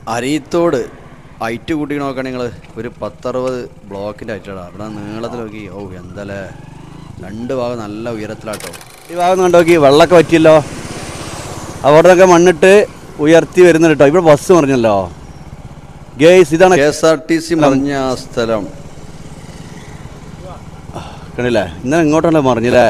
Areethode height കൂട്ടി നോക്കുകയാണെങ്കിൽ നിങ്ങൾ ഒരു പത്തറുപത് ബ്ലോക്കിൻ്റെ ഹൈറ്റാണ് ഇവിടെ നീളത്തിൽ നോക്കി ഓ എന്തല്ലേ രണ്ട് ഭാഗം നല്ല ഉയരത്തിലാട്ടോ ഈ ഭാഗം കണ്ടു നോക്കി വെള്ളമൊക്കെ പറ്റിയല്ലോ അവിടെ നിന്നൊക്കെ മണ്ണിട്ട് ഉയർത്തി വരുന്നുണ്ട് കേട്ടോ ഇവിടെ ബസ് പറഞ്ഞല്ലോ ഗേസ് ഇതാണ് K S R T C മറിഞ്ഞ ആ സ്ഥലം കണ്ടില്ലേ ഇന്നലെ ഇങ്ങോട്ടല്ലേ മറിഞ്ഞില്ലേ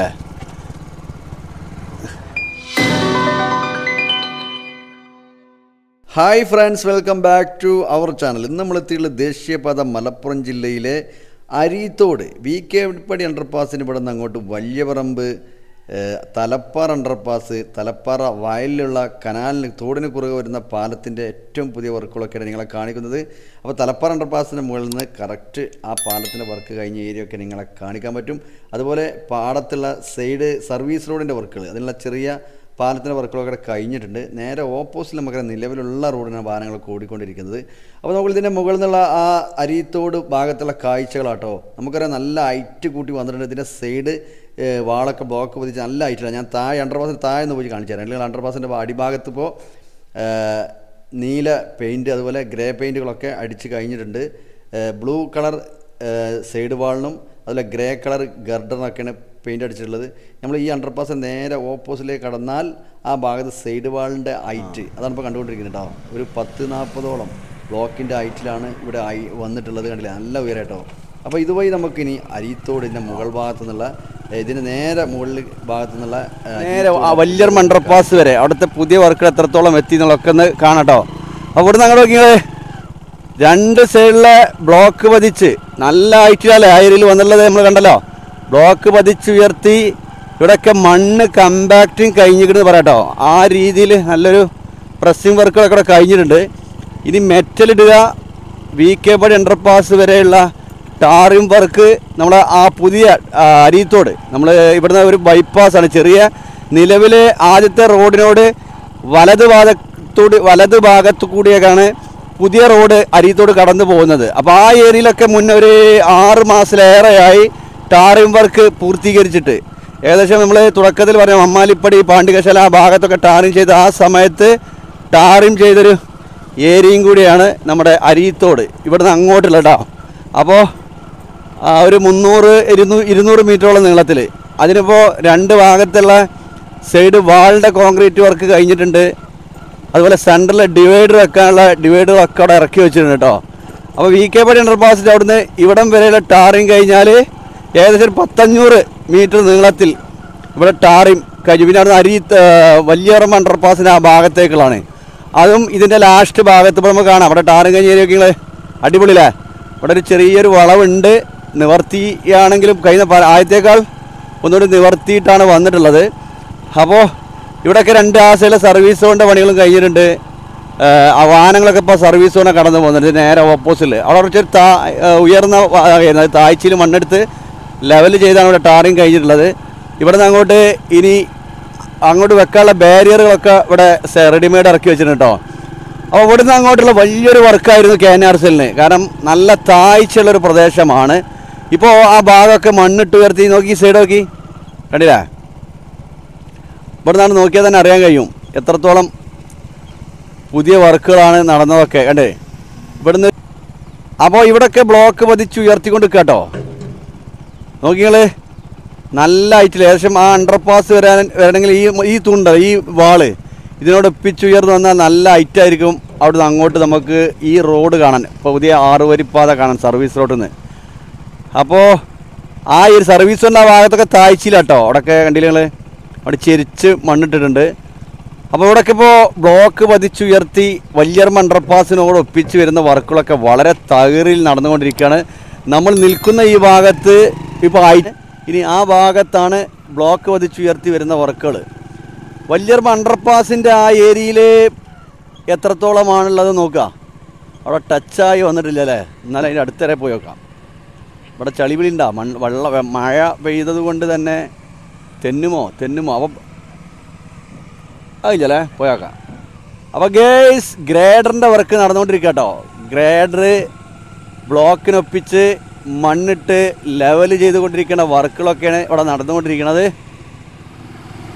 hi friends welcome back to our channel ഇന്ന് നമ്മൾ എത്തിയിട്ടുള്ള ദേശീയപാത മലപ്പുറം ജില്ലയിലെ അരീത്തോട് വി കെ പടി അണ്ടർപാസിന് ഇവിടെ നിന്ന് അങ്ങോട്ട് വലിയപറമ്പ് ഏഹ്, തലപ്പാറ അണ്ടർപാസ് തലപ്പാറ വയലിലുള്ള കനാലിന് തോടിന് കുറുകെ വരുന്ന പാലത്തിൻ്റെ ഏറ്റവും പുതിയ വർക്കുകളൊക്കെയാണ് നിങ്ങളെ കാണിക്കുന്നത് അപ്പോൾ തലപ്പാറ അണ്ടർപാസിൻ്റെ മുകളിൽ നിന്ന് കറക്റ്റ് ആ പാലത്തിൻ്റെ വർക്ക് കഴിഞ്ഞ ഏരിയ ഒക്കെ നിങ്ങളെ കാണിക്കാൻ പറ്റും അതുപോലെ പാടത്തുള്ള സൈഡ് സർവീസ് റോഡിൻ്റെ വർക്കുകൾ അതിനുള്ള ചെറിയ പാലത്തിൻ്റെ വർക്കുകളൊക്കെ കഴിഞ്ഞിട്ടുണ്ട് നേരെ ഓപ്പോസിറ്റ് നമുക്ക് നിലവിലുള്ള റോഡിനാണ് വാഹനങ്ങളൊക്കെ ഓടിക്കൊണ്ടിരിക്കുന്നത് അപ്പോൾ നമുക്ക് ഇതിൻ്റെ മുകളിൽ നിന്നുള്ള ആ അരീത്തോട് ഭാഗത്തുള്ള കാഴ്ചകളാട്ടോ നമുക്കറിയാം നല്ല ഹൈറ്റ് കൂട്ടി വന്നിട്ടുണ്ട് ഇതിൻ്റെ സൈഡ് വാളൊക്കെ ബ്ലോക്ക് പതിച്ച് നല്ല ഹൈറ്റിലാണ് ഞാൻ താഴെ അണ്ടർപാസിന് താഴെ നിന്ന് പോയി കാണിച്ചു തരാം അല്ലെങ്കിൽ അണ്ടർപാസിൻ്റെ അടിഭാഗത്ത് ഇപ്പോൾ നീല പെയിൻറ്റ് അതുപോലെ ഗ്രേ പെയിൻറ്റുകളൊക്കെ അടിച്ച് കഴിഞ്ഞിട്ടുണ്ട് ബ്ലൂ കളർ സൈഡ് വാളിനും അതുപോലെ ഗ്രേ കളർ ഗർഡറിനൊക്കെയാണ് പെയിൻ്റ് അടിച്ചിട്ടുള്ളത് നമ്മൾ ഈ അണ്ടർപാസ് നേരെ ഓപ്പോസിറ്റിലേക്ക് കടന്നാൽ ആ ഭാഗത്ത് സൈഡ് വാളിൻ്റെ ഹൈറ്റ് അതാണ് ഇപ്പോൾ കണ്ടുകൊണ്ടിരിക്കുന്നത് കേട്ടോ ഒരു പത്ത് നാൽപ്പതോളം ബ്ലോക്കിൻ്റെ ഹൈറ്റിലാണ് ഇവിടെ ഐ വന്നിട്ടുള്ളത് കണ്ടില്ലേ നല്ല ഉയരം കേട്ടോ അപ്പോൾ ഇതുവഴി നമുക്കിനി അരീത്തോടിൻ്റെ മുകൾ ഭാഗത്തു നിന്നുള്ള ഏ, ഇതിന് നേരെ മുകളിൽ ഭാഗത്തു നിന്നുള്ള ഏ, നേരെ ആ വലിയൊരു മണ്ടർപാസ് വരെ അവിടുത്തെ പുതിയ വർക്കുകൾ എത്രത്തോളം എത്തി എന്നുള്ളതൊക്കെ ഒന്ന് കാണാട്ടോ അപ്പോൾ ഇവിടെ അങ്ങോട്ട് നോക്കിയാൽ രണ്ട് സൈഡിലെ ബ്ലോക്ക് പതിച്ച് നല്ല ഹൈറ്റിലല്ലേ ആ ഏരിയയിൽ വന്നുള്ളത് നമ്മൾ കണ്ടല്ലോ ബ്ലോക്ക് പതിച്ച് ഉയർത്തി ഇവിടെയൊക്കെ മണ്ണ് കമ്പാക്റ്റിങ് കഴിഞ്ഞിരിക്കുന്നത് പറയാട്ടോ ആ രീതിയിൽ നല്ലൊരു പ്രസ്സിങ് വർക്കുകളൊക്കെ ഇവിടെ കഴിഞ്ഞിട്ടുണ്ട് ഇനി മെറ്റൽ ഇടുക വി കെ പടി അണ്ടർപാസ് വരെയുള്ള ടാറിംഗ് വർക്ക് നമ്മളെ ആ പുതിയ ആ, അരീത്തോട് നമ്മൾ ഇവിടുന്ന് ഒരു ബൈപ്പാസാണ് ചെറിയ നിലവിലെ ആദ്യത്തെ റോഡിനോട് വലത് ഭാഗത്തൂടി വലത് ഭാഗത്തു കൂടിയൊക്കെയാണ് പുതിയ റോഡ് അരീത്തോട് കടന്നു പോകുന്നത് അപ്പോൾ ആ ഏരിയയിലൊക്കെ മുന്നേ ഒരു ആറ് മാസത്തിലേറെയായി ടാറിംഗ് വർക്ക് പൂർത്തീകരിച്ചിട്ട് ഏകദേശം നമ്മൾ തുടക്കത്തിൽ പറഞ്ഞ മമ്മാലിപ്പടി പാണ്ഡികശാല ആ ഭാഗത്തൊക്കെ ടാറിങ് ചെയ്ത ആ സമയത്ത് ടാറിങ് ചെയ്തൊരു ഏരിയയും കൂടിയാണ് നമ്മുടെ അരീത്തോട് ഇവിടുന്ന് അങ്ങോട്ടുള്ള കേട്ടോ അപ്പോൾ ആ ഒരു മുന്നൂറ് ഇരുന്നൂ ഇരുന്നൂറ് മീറ്ററോളം നീളത്തിൽ അതിനിപ്പോൾ രണ്ട് ഭാഗത്തുള്ള സൈഡ് വാളിൻ്റെ കോൺക്രീറ്റ് വർക്ക് കഴിഞ്ഞിട്ടുണ്ട് അതുപോലെ സെൻറ്ററിൽ ഡിവൈഡർ വെക്കാനുള്ള ഡിവൈഡറൊക്കെ അവിടെ ഇറക്കി വെച്ചിട്ടുണ്ട് കേട്ടോ അപ്പോൾ വി കെ പടി അണ്ടർപാസിൻ്റെ അവിടുന്ന് ഇവിടം വരെയുള്ള ടാറിങ് കഴിഞ്ഞാൽ ഏകദേശം ഒരു പത്തഞ്ഞൂറ് മീറ്റർ നീളത്തിൽ ഇവിടെ ടാറിങ് കഴിഞ്ഞു പിന്നെ അവിടുന്ന് അരി വലിയറമ്പ് അണ്ടർപാസിൻ്റെ ആ ഭാഗത്തേക്കുള്ളതാണ് അതും ഇതിൻ്റെ ലാസ്റ്റ് ഭാഗത്ത് ഇപ്പോൾ നമുക്ക് കാണാം അവിടെ ടാറിങ് കഴിഞ്ഞ ഏരിയ നിങ്ങൾ അടിപൊളിയില്ലേ ഇവിടെ ഒരു ചെറിയൊരു വളവുണ്ട് നിവർത്തിയാണെങ്കിലും കഴിഞ്ഞ പ- ആദ്യത്തേക്കാൾ ഒന്നുകൂടി നിവർത്തിയിട്ടാണ് വന്നിട്ടുള്ളത് അപ്പോൾ ഇവിടെയൊക്കെ രണ്ട് ആ സൈഡിലെ സർവീസ് സോണിൻ്റെ പണികളും കഴിഞ്ഞിട്ടുണ്ട് ഏഹ് ആ വാഹനങ്ങളൊക്കെ ഇപ്പോൾ സർവീസ് സോണെ കടന്നു പോകുന്നുണ്ട് ഇത് നേരെ ഓപ്പോസിറ്റിൽ അവിടെ കുറച്ചൊരു താ ഏഹ് ഉയർന്ന വാ- ആയിരുന്നു. അത് താഴ്ചയിൽ മണ്ണെടുത്ത് ലെവൽ ചെയ്താണ് ഇവിടെ ടാറിങ് കഴിഞ്ഞിട്ടുള്ളത് ഇവിടെ നിന്ന് അങ്ങോട്ട് ഇനി അങ്ങോട്ട് വെക്കാനുള്ള ബാരിയറുകളൊക്കെ ഇവിടെ റെഡിമെയ്ഡ് ഇറക്കി വെച്ചിട്ടുണ്ട് കേട്ടോ അപ്പോൾ ഇവിടുന്ന് അങ്ങോട്ടുള്ള വലിയൊരു വർക്കായിരുന്നു കെ എൻ ആർ സെല്ലിന് കാരണം നല്ല താഴ്ചയുള്ളൊരു പ്രദേശമാണ് ഇപ്പോൾ ആ ഭാഗമൊക്കെ മണ്ണിട്ട് ഉയർത്തി നോക്കി ഈ സൈഡ് നോക്കി കണ്ടില്ലേ ഇവിടെ നിന്നാണ് നോക്കിയാൽ തന്നെ അറിയാൻ കഴിയും എത്രത്തോളം പുതിയ വർക്കുകളാണ് നടന്നതൊക്കെ കണ്ടേ ഇവിടുന്ന് അപ്പോൾ ഇവിടൊക്കെ ബ്ലോക്ക് പതിച്ച് ഉയർത്തിക്കൊണ്ട് കേട്ടോ നോക്കിയാൽ നല്ല ഹൈറ്റിൽ ഏകദേശം ആ അണ്ടർപാസ് വരാൻ വരണമെങ്കിൽ ഈ ഈ തുണ്ട് ഈ വാള് ഇതിനോട് ഒപ്പിച്ചുയർന്ന് വന്നാൽ നല്ല ഹൈറ്റ് ആയിരിക്കും അവിടുന്ന് അങ്ങോട്ട് നമുക്ക് ഈ റോഡ് കാണാൻ ഇപ്പോൾ പുതിയ ആറ് വരിപ്പാത കാണാൻ സർവീസ് റോഡിൽ നിന്ന് അപ്പോൾ ആ ഈ ഒരു സർവീസ് റോഡിൻ്റെ ആ ഭാഗത്തൊക്കെ താഴ്ചയിലാട്ടോ അവിടെയൊക്കെ കണ്ടില്ല നിങ്ങൾ അവിടെ ചെരിച്ച് മണ്ണിട്ടിട്ടുണ്ട് അപ്പോൾ ഇവിടെയൊക്കെ ഇപ്പോൾ ബ്ലോക്ക് പതിച്ചുയർത്തി വലിയർമ അണ്ടർപാസിനോട് ഒപ്പിച്ച് വരുന്ന വർക്കുകളൊക്കെ വളരെ തകറിൽ നടന്നുകൊണ്ടിരിക്കുകയാണ് നമ്മൾ നിൽക്കുന്ന ഈ ഭാഗത്ത് ഇപ്പോൾ ആയി ഇനി ആ ഭാഗത്താണ് ബ്ലോക്ക് പതിച്ചുയർത്തി വരുന്ന വർക്കുകൾ വലിയർമ അണ്ടർപാസിൻ്റെ ആ ഏരിയയിൽ എത്രത്തോളമാണുള്ളത് നോക്കുക അവിടെ ടച്ചായി വന്നിട്ടില്ല അല്ലേ എന്നാലും അതിൻ്റെ അടുത്തരെ പോയി നോക്കാം ഇവിടെ ചളിവിളിണ്ടാ മൺ വെള്ള മഴ പെയ്തത് കൊണ്ട് തന്നെ തെന്നുമോ തെന്നുമോ അപ്പം അതില്ലല്ലേ പോയാക്കാം അപ്പോൾ ഗേസ് ഗ്രേഡറിൻ്റെ വർക്ക് നടന്നുകൊണ്ടിരിക്കുക കേട്ടോ ഗ്രേഡർ ബ്ലോക്കിനൊപ്പിച്ച് മണ്ണിട്ട് ലെവൽ ചെയ്തുകൊണ്ടിരിക്കുന്ന വർക്കുകളൊക്കെയാണ് ഇവിടെ നടന്നുകൊണ്ടിരിക്കുന്നത്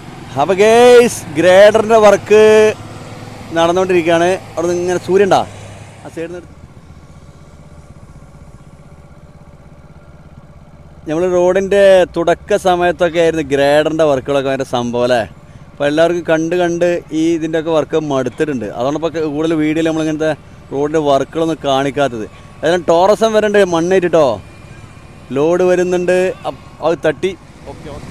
അപ്പോൾ ഗേസ് ഗ്രേഡറിൻ്റെ വർക്ക് നടന്നുകൊണ്ടിരിക്കുകയാണ് അവിടെ നിന്ന് ഇങ്ങനെ സൂര്യണ്ടാ ആ സൈഡിൽ നിന്ന് നമ്മൾ റോഡിൻ്റെ തുടക്ക സമയത്തൊക്കെ ആയിരുന്നു ഗ്രേഡറിൻ്റെ വർക്കുകളൊക്കെ ഭയങ്കര സംഭവം അല്ലേ അപ്പോൾ എല്ലാവർക്കും കണ്ട് കണ്ട് ഈ ഇതിൻ്റെയൊക്കെ വർക്ക് മടുത്തിട്ടുണ്ട് അതുകൊണ്ട് ഇപ്പോൾ കൂടുതൽ വീഡിയോയിൽ നമ്മളിങ്ങനത്തെ റോഡിൻ്റെ വർക്കുകളൊന്നും കാണിക്കാത്തത് ഏതായാലും ടോറസം വരണ്ട് മണ്ണേറ്റിട്ടോ ലോഡ് വരുന്നുണ്ട് അപ്പ് അത് തട്ടി ഓക്കെ ഓക്കെ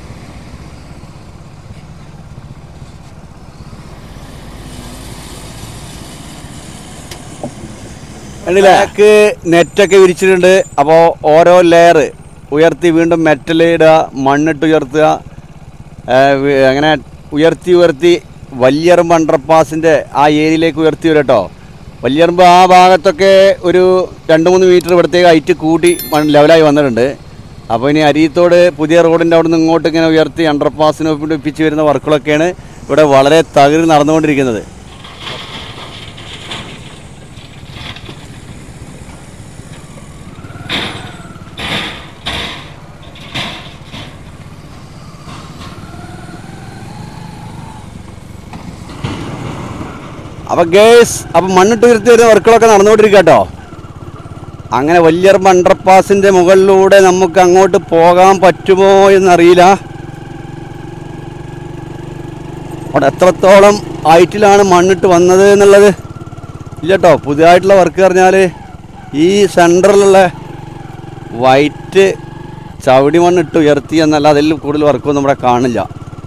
ക്ക് നെറ്റൊക്കെ വിരിച്ചിട്ടുണ്ട് അപ്പോൾ ഓരോ ലെയർ ഉയർത്തി വീണ്ടും മെറ്റൽ ഇടുക മണ്ണിട്ട് ഉയർത്തുക ഏ, വി- അങ്ങനെ ഉയർത്തി ഉയർത്തി വല്യറമ്പ് അണ്ടർപാസിൻ്റെ ആ ഏരിയയിലേക്ക് ഉയർത്തി വരും കേട്ടോ വല്യറമ്പ് ആ ഭാഗത്തൊക്കെ ഒരു രണ്ട് മൂന്ന് മീറ്റർ ഇവിടത്തേക്ക് ഹൈറ്റ് കൂട്ടി മണ്ണ് ലെവലായി വന്നിട്ടുണ്ട് അപ്പോൾ ഇനി അരീത്തോട് പുതിയ റോഡിൻ്റെ അവിടെ നിന്ന് ഇങ്ങോട്ട് ഇങ്ങനെ ഉയർത്തി അണ്ടർപാസിന് ഒപ്പിച്ച് വരുന്ന വർക്കുകളൊക്കെയാണ് ഇവിടെ വളരെ തകരി നടന്നുകൊണ്ടിരിക്കുന്നത് അപ്പോൾ ഗേസ് അപ്പോൾ മണ്ണിട്ട് ഉയർത്തി വരുന്ന വർക്കുകളൊക്കെ നടന്നുകൊണ്ടിരിക്കുക കേട്ടോ അങ്ങനെ വലിയൊരു അണ്ടർപാസിൻ്റെ മുകളിലൂടെ നമുക്ക് അങ്ങോട്ട് പോകാൻ പറ്റുമോ എന്നറിയില്ല അവിടെ എത്രത്തോളം ഹൈറ്റിലാണ് മണ്ണിട്ട് വന്നത് എന്നുള്ളത് ഇല്ല കേട്ടോ പുതിയതായിട്ടുള്ള വർക്ക് പറഞ്ഞാൽ ഈ സെൻറ്ററിലുള്ള വൈറ്റ് ചവിടി മണ്ണിട്ട് ഉയർത്തി എന്നല്ല അതിൽ കൂടുതൽ വർക്കൊന്നും ഇവിടെ കാണില്ല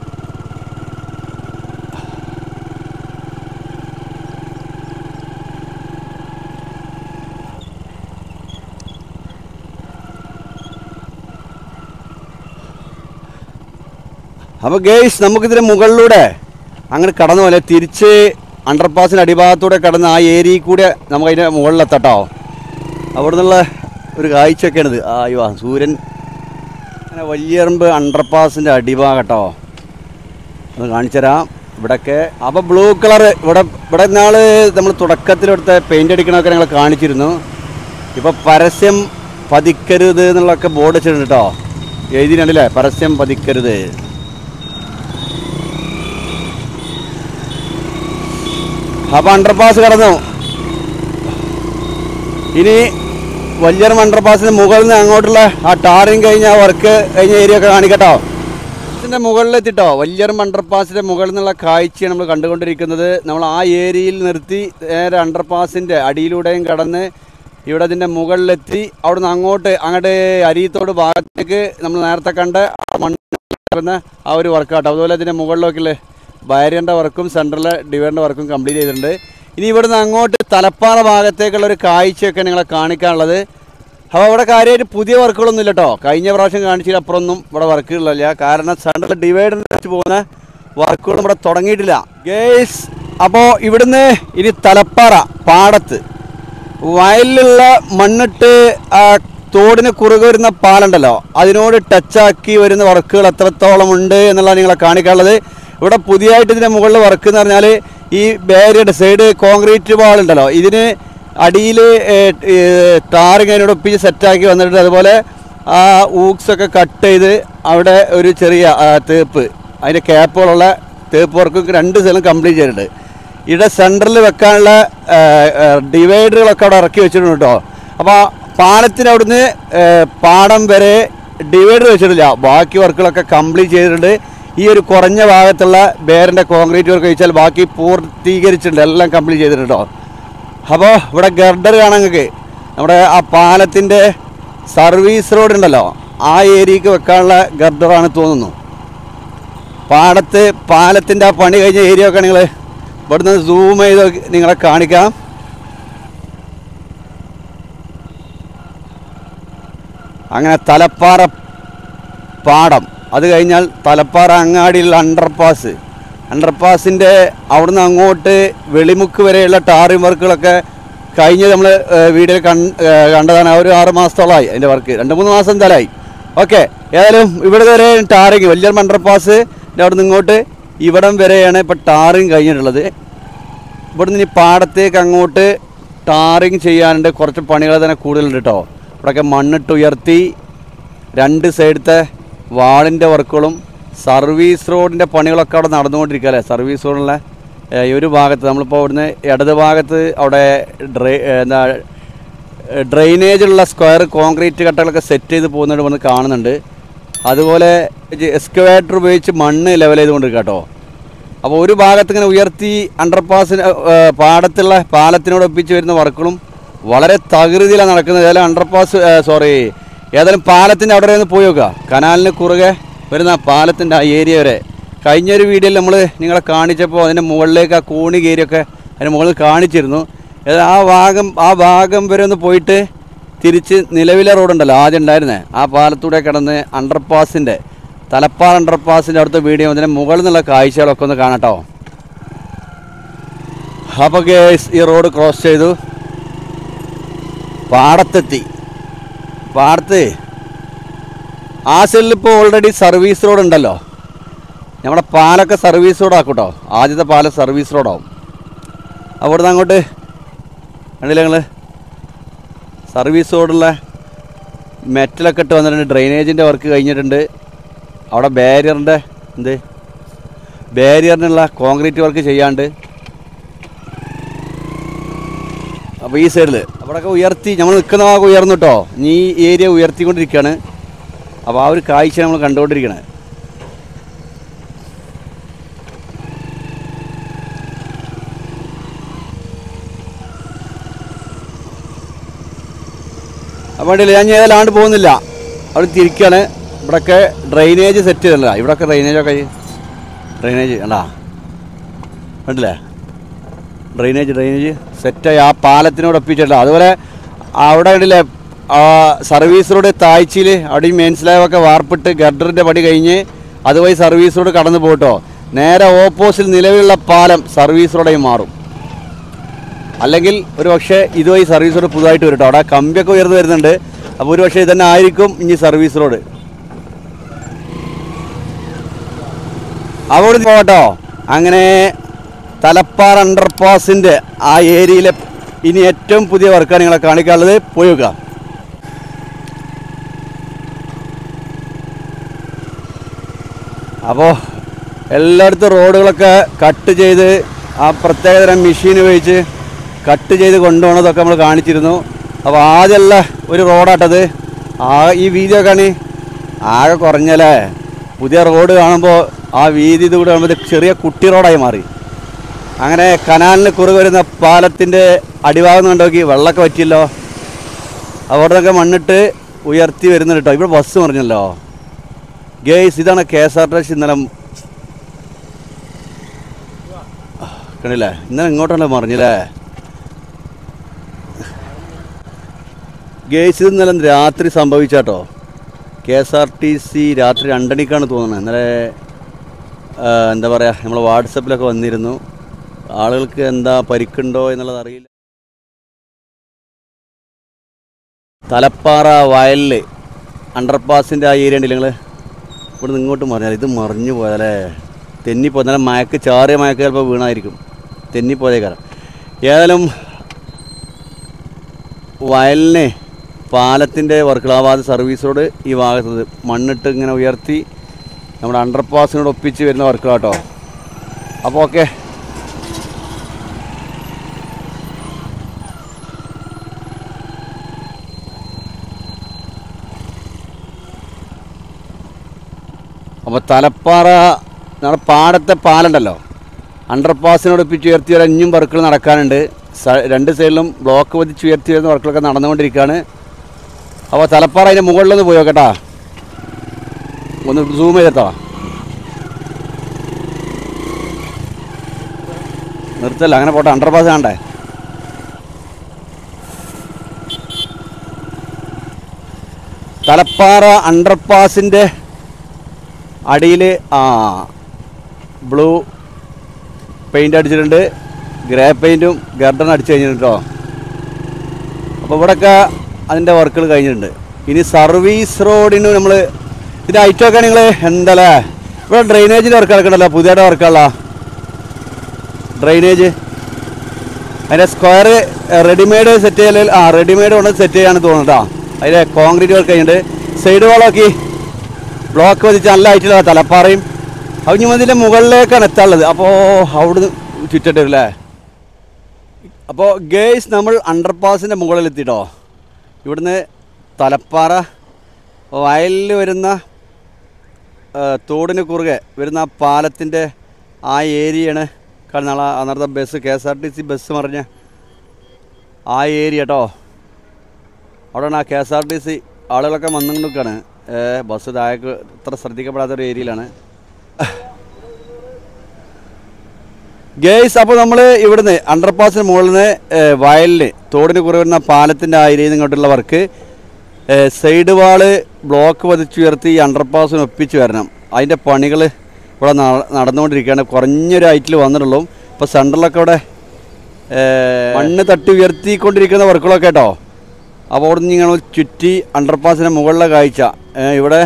അപ്പോൾ ഗേയ്സ് നമുക്കിതിന് മുകളിലൂടെ അങ്ങനെ കടന്നു പോലെ തിരിച്ച് അണ്ടർപാസിൻ്റെ അടിഭാഗത്തൂടെ കടന്ന് ആ ഏരിയയിൽ കൂടെ നമുക്ക് അതിൻ്റെ മുകളിലെത്തട്ടോ അവിടെ നിന്നുള്ള ഒരു കാഴ്ചയൊക്കെയാണിത് ആ അയ്യോ സൂര്യൻ അങ്ങനെ വലിയറമ്പ് അണ്ടർപാസിൻ്റെ അടിഭാഗം കേട്ടോ ഒന്ന് കാണിച്ചുതരാം ഇവിടെയൊക്കെ അപ്പോൾ ബ്ലൂ കളർ ഇവിടെ ഇവിടെ നാൾ നമ്മൾ തുടക്കത്തിൽ ഇവിടുത്തെ പെയിൻ്റ് അടിക്കണമൊക്കെ ഞങ്ങൾ കാണിച്ചിരുന്നു ഇപ്പോൾ പരസ്യം പതിക്കരുത് എന്നുള്ളതൊക്കെ ബോർഡ് വെച്ചിട്ടുണ്ട് കേട്ടോ എഴുതിയിട്ടുണ്ടല്ലേ പരസ്യം പതിക്കരുത് അപ്പോൾ അണ്ടർപാസ് കടന്നു ഇനി വലിയൊരു അണ്ടർപാസിന് മുകളിൽ നിന്ന് അങ്ങോട്ടുള്ള ആ ടാറിങ് കഴിഞ്ഞ ആ വർക്ക് കഴിഞ്ഞ ഏരിയ ഒക്കെ കാണിക്കട്ടോ ഇതിൻ്റെ മുകളിലെത്തിട്ടോ വലിയൊരു അണ്ടർപാസിൻ്റെ മുകളിൽ നിന്നുള്ള കാഴ്ചയാണ് നമ്മൾ കണ്ടുകൊണ്ടിരിക്കുന്നത് നമ്മൾ ആ ഏരിയയിൽ നിർത്തി നേരെ അണ്ടർപാസിൻ്റെ അടിയിലൂടെയും കടന്ന് ഇവിടെ ഇതിൻ്റെ മുകളിലെത്തി അവിടുന്ന് അങ്ങോട്ട് അങ്ങോട്ട് അരിയത്തോട് ഭാഗത്തേക്ക് നമ്മൾ നേരത്തെ കണ്ട ആ മണ്ണ് ആ ഒരു വർക്കാട്ടോ അതുപോലെ ഇതിൻ്റെ മുകളിലൊക്കെ ബാരിയറിൻ്റെ വർക്കും സെൻട്രലിലെ ഡിവൈഡറിൻ്റെ വർക്കും കംപ്ലീറ്റ് ചെയ്തിട്ടുണ്ട് ഇനി ഇവിടുന്ന് അങ്ങോട്ട് തലപ്പാറ ഭാഗത്തേക്കുള്ള ഒരു കാഴ്ചയൊക്കെ നിങ്ങളെ കാണിക്കാനുള്ളത് അപ്പോൾ ഇവിടെ കാര്യമായിട്ട് പുതിയ വർക്കുകളൊന്നും ഇല്ല കേട്ടോ കഴിഞ്ഞ പ്രാവശ്യം കാണിച്ചതിൽ അപ്പുറമൊന്നും ഇവിടെ വർക്കുകളില്ല കാരണം സെൻട്രൽ ഡിവൈഡറിൽ വെച്ച് പോകുന്ന വർക്കുകളും ഇവിടെ തുടങ്ങിയിട്ടില്ല ഗേസ് അപ്പോൾ ഇവിടുന്ന് ഇനി തലപ്പാറ പാടത്ത് വയലിലുള്ള മണ്ണിട്ട് ആ തോടിന് കുറുകെ വരുന്ന പാലുണ്ടല്ലോ അതിനോട് ടച്ചാക്കി വരുന്ന വർക്കുകൾ എത്രത്തോളം ഉണ്ട് എന്നുള്ളതാണ് നിങ്ങളെ കാണിക്കാനുള്ളത് ഇവിടെ പുതിയതായിട്ട് ഇതിൻ്റെ മുകളിൽ വർക്ക് എന്ന് പറഞ്ഞാൽ ഈ ബാരിയഡ് സൈഡ് കോൺക്രീറ്റ് വാൾ ഉണ്ടല്ലോ ഇതിന് അടിയിൽ ടാറിങ് അതിനോട് ഒപ്പിച്ച് സെറ്റാക്കി വന്നിട്ടുണ്ട് അതുപോലെ ആ ഊക്സ് ഒക്കെ കട്ട് ചെയ്ത് അവിടെ ഒരു ചെറിയ ആ, തേപ്പ് അതിൻ്റെ ക്യാപ്പുകളുള്ള തേപ്പ് വർക്ക് രണ്ട് സ്ഥലം കംപ്ലീറ്റ് ചെയ്തിട്ടുണ്ട് ഇവിടെ സെൻറ്ററിൽ വെക്കാനുള്ള ഡിവൈഡറുകളൊക്കെ അവിടെ ഇറക്കി വെച്ചിട്ടുണ്ട് കേട്ടോ അപ്പോൾ പാലത്തിന് അവിടുന്ന് ഏ, പാടം വരെ ഡിവൈഡർ വെച്ചിട്ടില്ല ബാക്കി വർക്കുകളൊക്കെ കംപ്ലീറ്റ് ചെയ്തിട്ടുണ്ട് ഈ ഒരു കുറഞ്ഞ ഭാഗത്തുള്ള ബേറിൻ്റെ കോൺക്രീറ്റ് വർക്ക് വെച്ചാൽ ബാക്കി പൂർത്തീകരിച്ചിട്ടുണ്ട് എല്ലാം കംപ്ലീറ്റ് ചെയ്തിട്ടുണ്ട് കേട്ടോ അപ്പോൾ ഇവിടെ ഗർഡർ കാണാൻ നിങ്ങൾക്ക് നമ്മുടെ ആ പാലത്തിൻ്റെ സർവീസ് റോഡ് ഉണ്ടല്ലോ ആ ഏരിയക്ക് വെക്കാനുള്ള ഗർഡറാണ് തോന്നുന്നു പാടത്ത് പാലത്തിൻ്റെ ആ പണി കഴിഞ്ഞ ഏരിയ ഒക്കെ നിങ്ങൾ ഇവിടുന്ന് സൂം ചെയ്ത് നിങ്ങളെ കാണിക്കാം അങ്ങനെ തലപ്പാറ പാടം അത് കഴിഞ്ഞാൽ തലപ്പാറ അങ്ങാടിയിലുള്ള അണ്ടർപാസ് അണ്ടർപാസിൻ്റെ അവിടുന്ന് അങ്ങോട്ട് വെളിമുക്ക് വരെയുള്ള ടാറിംഗ് വർക്കുകളൊക്കെ കഴിഞ്ഞ് നമ്മൾ വീഡിയോയിൽ കൺ ഏ, കണ്ടതാണ് ആ ഒരു ആറ് മാസത്തോളമായി അതിൻ്റെ വർക്ക് രണ്ട് മൂന്ന് മാസം എന്തായാലും ഓക്കെ ഏതായാലും ഇവിടെ വരെ ടാറിങ് വലിയ അണ്ടർപാസ് അവിടെ നിന്ന് ഇങ്ങോട്ട് ഇവിടം വരെയാണ് ഇപ്പോൾ ടാറിങ് കഴിഞ്ഞിട്ടുള്ളത് ഇവിടുന്ന് ഇനി പാടത്തേക്ക് അങ്ങോട്ട് ടാറിങ് ചെയ്യാനുണ്ട് കുറച്ച് പണികൾ തന്നെ കൂടുതലുണ്ട് കേട്ടോ ഇവിടെയൊക്കെ മണ്ണിട്ട് ഉയർത്തി രണ്ട് സൈഡത്തെ വാളിൻ്റെ വർക്കുകളും സർവീസ് റോഡിൻ്റെ പണികളൊക്കെ അവിടെ നടന്നുകൊണ്ടിരിക്കുക അല്ലേ സർവീസ് റോഡിലെ ഏ, ഈ ഒരു ഭാഗത്ത് നമ്മളിപ്പോൾ ഇവിടുന്ന് ഇടത് ഭാഗത്ത് അവിടെ ഡ്രൈ ഏ, എന്താ ഡ്രെയിനേജുള്ള സ്ക്വയർ കോൺക്രീറ്റ് കട്ടകളൊക്കെ സെറ്റ് ചെയ്ത് പോകുന്നത് വന്ന് കാണുന്നുണ്ട് അതുപോലെ എക്സ്കവേറ്റർ ഉപയോഗിച്ച് മണ്ണ് ലെവൽ ചെയ്തുകൊണ്ടിരിക്കുക കേട്ടോ അപ്പോൾ ഒരു ഭാഗത്ത് ഇങ്ങനെ ഉയർത്തി അണ്ടർപാസിന് പാടത്തുള്ള പാലത്തിനോട് ഒപ്പിച്ച് വരുന്ന വർക്കുകളും വളരെ തകൃതിയിലാണ് നടക്കുന്നത് ഏതായാലും അണ്ടർപാസ് സോറി ഏതായാലും പാലത്തിൻ്റെ അവിടെ വരെ ഒന്ന് പോയി നോക്കുക കനാലിന് കുറുകെ വരുന്ന ആ പാലത്തിൻ്റെ ആ ഏരിയ വരെ കഴിഞ്ഞൊരു വീഡിയോയിൽ നമ്മൾ നിങ്ങളെ കാണിച്ചപ്പോൾ അതിൻ്റെ മുകളിലേക്ക് ആ കോണി കയറിയൊക്കെ അതിന് മുകളിൽ കാണിച്ചിരുന്നു ഏതായാലും ആ ഭാഗം ആ ഭാഗം വരെ ഒന്ന് പോയിട്ട് തിരിച്ച് നിലവിലെ റോഡുണ്ടല്ലോ ആദ്യം ഉണ്ടായിരുന്നേ ആ പാലത്തൂടെ കിടന്ന് അണ്ടർപാസിൻ്റെ തലപ്പാർ അണ്ടർപാസിൻ്റെ അടുത്ത വീഡിയോ അതിൻ്റെ മുകളിൽ നിന്നുള്ള കാഴ്ചകളൊക്കെ ഒന്ന് കാണട്ടോ അപ്പോൾ ഗേസ് ഈ റോഡ് ക്രോസ് ചെയ്തു പാടത്തെത്തി പാടത്ത് ആ സൈഡിൽ ഇപ്പോൾ ഓൾറെഡി സർവീസ് റോഡ് ഉണ്ടല്ലോ നമ്മുടെ പാലൊക്കെ സർവീസ് റോഡ് ആക്കൂട്ടോ ആദ്യത്തെ പാലം സർവീസ് റോഡാവും അവിടുന്ന് അങ്ങോട്ട് കണ്ടില്ല നിങ്ങൾ സർവീസ് റോഡുള്ള മെറ്റലൊക്കെ ഇട്ട് വന്നിട്ടുണ്ട് ഡ്രെയിനേജിൻ്റെ വർക്ക് കഴിഞ്ഞിട്ടുണ്ട് അവിടെ ബാരിയറിൻ്റെ എന്ത് ബാരിയറിനുള്ള കോൺക്രീറ്റ് വർക്ക് ചെയ്യാണ്ട് അപ്പോൾ ഈ സൈഡിൽ അവിടെയൊക്കെ ഉയർത്തി നമ്മൾ നിൽക്കുന്ന ഭാഗം ഉയർന്നു കേട്ടോ ഇനി ഈ ഏരിയ ഉയർത്തിക്കൊണ്ടിരിക്കുകയാണ് അപ്പോൾ ആ ഒരു കാഴ്ച നമ്മൾ കണ്ടുകൊണ്ടിരിക്കണേ അപ്പോൾ വേണ്ടിയില്ല ഞാൻ ഏതാണ്ട് പോകുന്നില്ല അവിടെ തിരിക്കുകയാണ് ഇവിടെയൊക്കെ ഡ്രെയിനേജ് സെറ്റ് ചെയ്തല്ല ഇവിടെയൊക്കെ ഡ്രെയിനേജൊക്കെ ഡ്രെയിനേജ് കണ്ടാ കണ്ടില്ലേ ഡ്രെയിനേജ് ഡ്രെയിനേജ് സെറ്റായി ആ പാലത്തിനോട് ഒപ്പിച്ചിട്ടില്ല അതുപോലെ അവിടെ കണ്ടില്ലേ ആ സർവീസ് റോഡ് താഴ്ചയിൽ അവിടെ മെയിൻ സ്ലാബൊക്കെ വാർപ്പിട്ട് ഗഡറിൻ്റെ പടി കഴിഞ്ഞ് അതുവഴി സർവീസ് റോഡ് കടന്നു പോട്ടോ നേരെ ഓപ്പോസിറ്റ് നിലവിലുള്ള പാലം സർവീസ് റോഡായി മാറും അല്ലെങ്കിൽ ഒരു പക്ഷേ ഇതുവഴി സർവീസ് റോഡ് പുതുതായിട്ട് വരും കേട്ടോ അവിടെ കമ്പിയൊക്കെ ഉയർന്നു വരുന്നുണ്ട് അപ്പോൾ ഒരു പക്ഷേ ഇതന്നെ ആയിരിക്കും ഇനി സർവീസ് റോഡ് അവിടെ പോകട്ടോ അങ്ങനെ തലപ്പാർ അണ്ടർപാസിൻ്റെ ആ ഏരിയയിലെ ഇനി ഏറ്റവും പുതിയ വർക്കാണ് നിങ്ങളെ കാണിക്കാനുള്ളത് പോയി നോക്കാം അപ്പോൾ എല്ലായിടത്തും റോഡുകളൊക്കെ കട്ട് ചെയ്ത് ആ പ്രത്യേകതരം മെഷീൻ ഉപയോഗിച്ച് കട്ട് ചെയ്ത് കൊണ്ടുപോകണതൊക്കെ നമ്മൾ കാണിച്ചിരുന്നു അപ്പോൾ ആദ്യമുള്ള ഒരു റോഡാട്ടത് ആ ഈ വീതിയൊക്കെ ആണ് ആകെ കുറഞ്ഞല്ലേ പുതിയ റോഡ് കാണുമ്പോൾ ആ വീതി ഇത് കൂടെ കാണുമ്പോൾ ഇത് ചെറിയ കുട്ടി റോഡായി മാറി അങ്ങനെ കനാലിന് കുറുകെ വരുന്ന പാലത്തിൻ്റെ അടിഭാഗം കണ്ടോക്കി വെള്ളമൊക്കെ പറ്റിയല്ലോ അവിടെ നിന്നൊക്കെ മണ്ണിട്ട് ഉയർത്തി വരുന്നുണ്ട് കേട്ടോ ഇവിടെ ബസ് പറഞ്ഞല്ലോ ഗേസ് ഇതാണ് K S R T C ഇന്നലെ കണ്ടില്ലേ ഇന്നലെ ഇങ്ങോട്ടല്ലേ മറിഞ്ഞില്ലേ ഗേസ് ഇത് ഇന്നലെ രാത്രി സംഭവിച്ചാട്ടോ K S R T C രാത്രി രണ്ടണിക്കാണ് തോന്നുന്നത് ഇന്നലെ ആ, എന്താ പറയുക നമ്മൾ വാട്സപ്പിലൊക്കെ വന്നിരുന്നു ആളുകൾക്ക് എന്താ പരിക്കുണ്ടോ എന്നുള്ളത് അറിയില്ല തലപ്പാറ വയലിൽ അണ്ടർപാസിൻ്റെ ആ ഏരിയ ഉണ്ടല്ലേ നിങ്ങൾ ഇവിടെ നിന്ന് ഇങ്ങോട്ട് മറിഞ്ഞാൽ ഇത് മറിഞ്ഞു പോയാലേ തെന്നിപ്പോ എന്നാലും മയക്ക് ചാറിയ മയക്ക് ചിലപ്പോൾ വീണായിരിക്കും തെന്നിപ്പോയേ കാരണം ഏതായാലും വയലിന് പാലത്തിൻ്റെ വർക്കളാവാതെ സർവീസ് റോഡ് ഈ ഭാഗത്ത് മണ്ണിട്ട് ഇങ്ങനെ ഉയർത്തി നമ്മുടെ അണ്ടർപാസിനോട് ഒപ്പിച്ച് വരുന്ന വർക്കുകളാട്ടോ അപ്പോൾ ഓക്കെ അപ്പോൾ തലപ്പാറ നമ്മുടെ പാടത്തെ പാലുണ്ടല്ലോ അണ്ടർപാസിനോട് ഒപ്പിച്ച് ഉയർത്തി ഒരു അഞ്ഞും വർക്കുകൾ നടക്കാനുണ്ട് സ- രണ്ട് സൈഡിലും ബ്ലോക്ക് പതിച്ച് ഉയർത്തി വരുന്ന വർക്കുകളൊക്കെ നടന്നുകൊണ്ടിരിക്കുകയാണ് അപ്പോൾ തലപ്പാറ അതിൻ്റെ മുകളിലൊന്ന് പോയി നോക്കട്ടാ ഒന്ന് സൂം ചെയ്തെത്തോ നിർത്തല്ല അങ്ങനെ പോട്ടെ അണ്ടർപാസ് കാണണ്ടേ തലപ്പാറ അണ്ടർപാസിൻ്റെ അടിയിൽ ആ ബ്ലൂ പെയിൻ്റ് അടിച്ചിട്ടുണ്ട് ഗ്രേ പെയിൻറ്റും ഗർഡൻ അടിച്ച് കഴിഞ്ഞിട്ടുണ്ട് കേട്ടോ അപ്പോൾ ഇവിടെയൊക്കെ അതിൻ്റെ വർക്കുകൾ കഴിഞ്ഞിട്ടുണ്ട് ഇനി സർവീസ് റോഡിന് നമ്മൾ ഇതിൻ്റെ ഐറ്റമൊക്കെ നിങ്ങൾ എന്തല്ലേ ഇവിടെ ഡ്രെയിനേജിൻ്റെ വർക്ക് നടക്കണല്ലോ പുതിയയുടെ വർക്കുള്ള ഡ്രെയിനേജ് അതിൻ്റെ സ്ക്വയർ റെഡിമെയ്ഡ് സെറ്റ് ചെയ്യൽ ആ റെഡിമെയ്ഡ് കൊണ്ട് സെറ്റ് ചെയ്യാന്ന് തോന്നുന്നു കേട്ടോ അതിൻ്റെ കോൺക്രീറ്റ് വർക്ക് കഴിഞ്ഞിട്ടുണ്ട് സൈഡ് വാളാക്കി ബ്ലോക്ക് വധിച്ച് നല്ല ആയിട്ടുള്ള തലപ്പാറയും അവഞ്ഞ് ഇതിൻ്റെ മുകളിലേക്കാണ് എത്താനുള്ളത് അപ്പോൾ അവിടുന്ന് ചുറ്റേണ്ടി വരും അല്ലേ അപ്പോൾ ഗേസ് നമ്മൾ അണ്ടർപാസിൻ്റെ മുകളിലെത്തിട്ടോ ഇവിടുന്ന് തലപ്പാറ വയലിൽ വരുന്ന ആ, തോടിന് കുറുകെ വരുന്ന ആ പാലത്തിൻ്റെ ആ ഏരിയയാണ് കാരണം നാളെ അന്നത്തെ bus K S R T C bus മറിഞ്ഞ ആ ഏരിയ കേട്ടോ അവിടെയാണ് ആ K S R T C ആളുകളൊക്കെ വന്നുകൊണ്ടിരിക്കുകയാണ് ബസ് താഴേക്ക് ഇത്ര ശ്രദ്ധിക്കപ്പെടാത്തൊരു ഏരിയയിലാണ് ഗേസ് അപ്പോൾ നമ്മൾ ഇവിടുന്ന് അണ്ടർപാസിന് മുകളിൽ നിന്ന് വയലിൽ തോടിന് കുറവ് വരുന്ന പാലത്തിൻ്റെ ആ ഏരിയയിൽ നിന്ന് ഇങ്ങോട്ടുള്ള വർക്ക് സൈഡ് വാള് ബ്ലോക്ക് പതിച്ചുയർത്തി ഈ അണ്ടർപാസിന് ഒപ്പിച്ച് വരണം അതിൻ്റെ പണികൾ ഇവിടെ നട- നടന്നുകൊണ്ടിരിക്കുകയാണ് കുറഞ്ഞൊരു ഹൈറ്റിൽ വന്നിട്ടുള്ളൂ ഇപ്പോൾ സെൻറ്ററിലൊക്കെ ഇവിടെ ഏ, മണ്ണ് തട്ടി ഉയർത്തിക്കൊണ്ടിരിക്കുന്ന വർക്കുകളൊക്കെ കേട്ടോ അപ്പോൾ അവിടെ നിന്ന് നിങ്ങൾ ചുറ്റി അണ്ടർപാസിന് മുകളിലെ കാഴ്ച ഏ, ഇവിടെ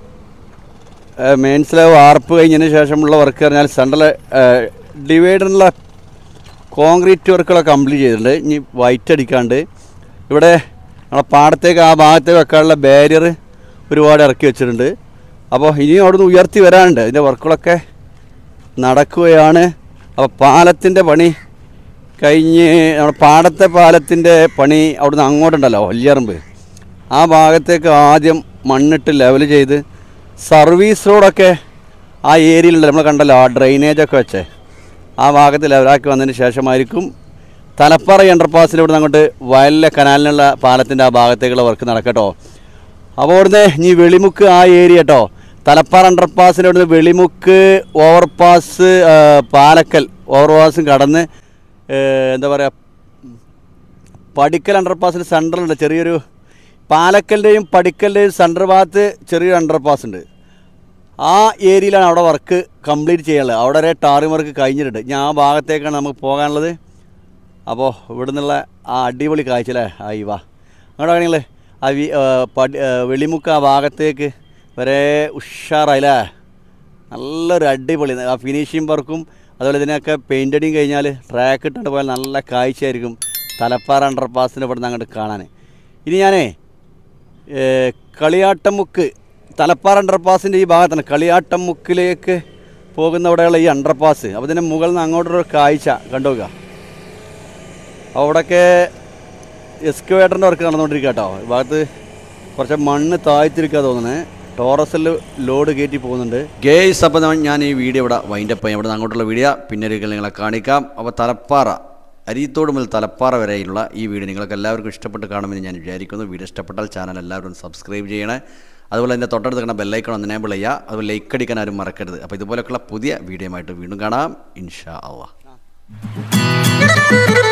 മെയിൻസിലെ വാർപ്പ് കഴിഞ്ഞതിന് ശേഷമുള്ള വർക്ക് പറഞ്ഞാൽ സെൻട്രൽ ഡിവൈഡറിനുള്ള കോൺക്രീറ്റ് വർക്കുകളൊക്കെ കംപ്ലീറ്റ് ചെയ്തിട്ടുണ്ട് ഇനി വൈറ്റ് അടിക്കാണ്ട് ഇവിടെ നമ്മളെ പാടത്തേക്ക് ആ ഭാഗത്തേക്ക് വെക്കാനുള്ള ബാരിയർ ഒരുപാട് ഇറക്കി വെച്ചിട്ടുണ്ട് അപ്പോൾ ഇനിയും അവിടുന്ന് ഉയർത്തി വരാനുണ്ട് അതിൻ്റെ വർക്കുകളൊക്കെ നടക്കുകയാണ് അപ്പോൾ പാലത്തിൻ്റെ പണി കഴിഞ്ഞ് നമ്മുടെ പാടത്തെ പാലത്തിൻ്റെ പണി അവിടുന്ന് അങ്ങോട്ടുണ്ടല്ലോ വല്യറമ്പ് ആ ഭാഗത്തേക്ക് ആദ്യം മണ്ണിട്ട് ലെവൽ ചെയ്ത് സർവീസ് റോഡൊക്കെ ആ ഏരിയയിലുണ്ട് നമ്മൾ കണ്ടല്ലോ ആ ഡ്രെയിനേജൊക്കെ വെച്ചേ ആ ഭാഗത്ത് ലെവലാക്കി വന്നതിന് ശേഷമായിരിക്കും തലപ്പാറ അണ്ടർപാസിൽ ഇവിടുന്ന് അങ്ങോട്ട് വയലിലെ കനാലിനുള്ള പാലത്തിൻ്റെ ആ ഭാഗത്തേക്കുള്ള വർക്ക് നടക്കട്ടോ അപ്പോൾ ഇവിടുന്ന് ഇനി വെളിമുക്ക് ആ ഏരിയ കേട്ടോ തലപ്പാറ അണ്ടർപാസിൽ ഇവിടുന്ന് വെളിമുക്ക് ഓവർപാസ് ആ, പാലക്കൽ ഓവർപാസും കടന്ന് ഏ, എന്താ പറയുക പടിക്കൽ അണ്ടർപാസിന് സെൻട്രലുണ്ട് ചെറിയൊരു പാലക്കലിൻ്റെയും പടിക്കലിൻ്റെയും സെൻട്രൽ ഭാഗത്ത് ചെറിയൊരു അണ്ടർപാസ് ഉണ്ട് ആ ഏരിയയിലാണ് അവിടെ വർക്ക് കംപ്ലീറ്റ് ചെയ്യാനുള്ളത് അവിടെ വരെ ടാറിംഗ് വർക്ക് കഴിഞ്ഞിട്ടുണ്ട് ഞാൻ ആ ഭാഗത്തേക്കാണ് നമുക്ക് പോകാനുള്ളത് അപ്പോൾ ഇവിടെ നിന്നുള്ള ആ അടിപൊളി കാഴ്ച അല്ലേ ആയി വാ അങ്ങോട്ട് നിങ്ങൾ ആ വി ആ, പടി ആ, വെളിമുക്ക് ആ ഭാഗത്തേക്ക് വരെ ഉഷാറായില്ലേ നല്ലൊരു അടിപൊളി ആ ഫിനിഷിങ് വർക്കും അതുപോലെ ഇതിനൊക്കെ പെയിൻ്റ് അടിയും കഴിഞ്ഞാൽ ട്രാക്ക് ഇട്ടിട്ട് പോയാൽ നല്ല കാഴ്ചയായിരിക്കും തലപ്പാറ അണ്ടർപാസിന് ഇവിടെ നിന്ന് അങ്ങോട്ട് കാണാൻ ഇനി ഞാനേ ഏ, കളിയാട്ടമുക്ക് തലപ്പാറ അണ്ടർപാസിൻ്റെ ഈ ഭാഗത്താണ് കളിയാട്ടമുക്കിലേക്ക് പോകുന്ന അവിടെയുള്ള ഈ അണ്ടർപാസ് അപ്പോൾ ഇതിൻ്റെ മുകളിൽ നിന്ന് അങ്ങോട്ടൊരു കാഴ്ച കണ്ടുനോക്കുക അവിടെയൊക്കെ എക്സ്കവേറ്ററിൻ്റെ വർക്ക് നടന്നുകൊണ്ടിരിക്കുക കേട്ടോ ഈ ഭാഗത്ത് കുറച്ച് മണ്ണ് താഴ്ത്തിരിക്കുക തോന്നുന്നത് ടോറസിൽ ലോഡ് കയറ്റി പോകുന്നുണ്ട് ഗേസ് അപ്പോൾ ഞാൻ ഈ വീഡിയോ ഇവിടെ വൈൻഡപ്പ് ചെയ്യാം ഇവിടെ നിന്ന് അങ്ങോട്ടുള്ള വീഡിയോ പിന്നെ ഒരിക്കൽ നിങ്ങളെ കാണിക്കാം അപ്പോൾ തലപ്പാറ അരിത്തോട് മുതൽ തലപ്പാറ വരെയുള്ള ഈ വീഡിയോ നിങ്ങൾക്ക് എല്ലാവർക്കും ഇഷ്ടപ്പെട്ട് കാണുമെന്ന് ഞാൻ വിചാരിക്കുന്നു വീഡിയോ ഇഷ്ടപ്പെട്ടാൽ ചാനൽ എല്ലാവരും സബ്സ്ക്രൈബ് ചെയ്യണേ അതുപോലെ തന്നെ തൊട്ടടുത്ത് കാണുന്ന ബെല്ലൈക്കൺ ഒന്ന് എനേബിൾ ചെയ്യുക അതുപോലെ ലൈക്ക് അടിക്കാൻ ആരും മറക്കരുത് അപ്പോൾ ഇതുപോലെയൊക്കെയുള്ള പുതിയ വീഡിയോ ആയിട്ട് വീണ്ടും കാണാം ഇൻഷാ അള്ളാഹ്